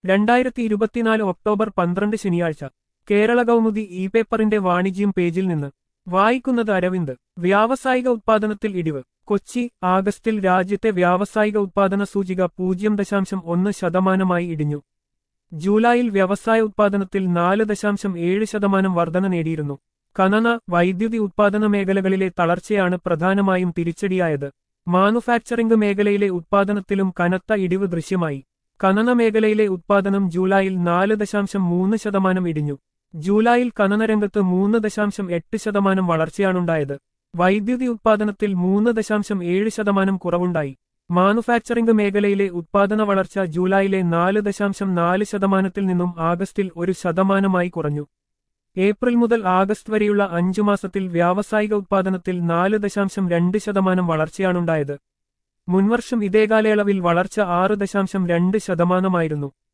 രണ്ടായിരത്തി ഇരുപത്തിനാല് ഒക്ടോബർ പന്ത്രണ്ട് ശനിയാഴ്ച കേരള കൗമുദി ഇ പേപ്പറിന്റെ വാണിജ്യം പേജിൽ നിന്ന് വായിക്കുന്നത് അരവിന്ദ് വ്യാവസായിക ഉത്പാദനത്തിൽ ഇടിവ് കൊച്ചി ആഗസ്റ്റിൽ രാജ്യത്തെ വ്യാവസായിക ഉത്പാദന സൂചിക പൂജ്യം ദശാംശം ഒന്ന് ശതമാനമായി ഇടിഞ്ഞു ജൂലൈയിൽ വ്യവസായ ഉത്പാദനത്തിൽ നാല് ദശാംശം ഏഴ് ശതമാനം വർധന നേടിയിരുന്നു ഖനന വൈദ്യുതി ഉത്പാദന മേഖലകളിലെ തളർച്ചയാണ് പ്രധാനമായും തിരിച്ചടിയായത് മാനുഫാക്ചറിംഗ് മേഖലയിലെ ഉത്പാദനത്തിലും കനത്ത ഇടിവ് ദൃശ്യമായി ഖനന മേഖലയിലെ ഉത്പാദനം ജൂലൈയിൽ നാല് ദശാംശം മൂന്ന് ശതമാനം ഇടിഞ്ഞു ജൂലൈയിൽ ഖനനരംഗത്ത് മൂന്ന് ദശാംശം എട്ട് ശതമാനം വളർച്ചയാണുണ്ടായത് വൈദ്യുതി ഉത്പാദനത്തിൽ മൂന്ന് ദശാംശം ഏഴ് ശതമാനം കുറവുണ്ടായി മാനുഫാക്ചറിംഗ് മേഖലയിലെ ഉത്പാദന വളർച്ച ജൂലൈയിലെ നാല് ദശാംശം നാല് ശതമാനത്തിൽ നിന്നും ആഗസ്റ്റിൽ ഒരു ശതമാനമായി കുറഞ്ഞു ഏപ്രിൽ മുതൽ ആഗസ്റ്റ് വരെയുള്ള അഞ്ചു മാസത്തിൽ വ്യാവസായിക ഉത്പാദനത്തിൽ നാല് ദശാംശം രണ്ട് ശതമാനം വളർച്ചയാണുണ്ടായത് മുൻവർഷം ഇതേ കാലയളവിൽ വളർച്ച ആറ് ദശാംശം രണ്ട് ശതമാനമായിരുന്നു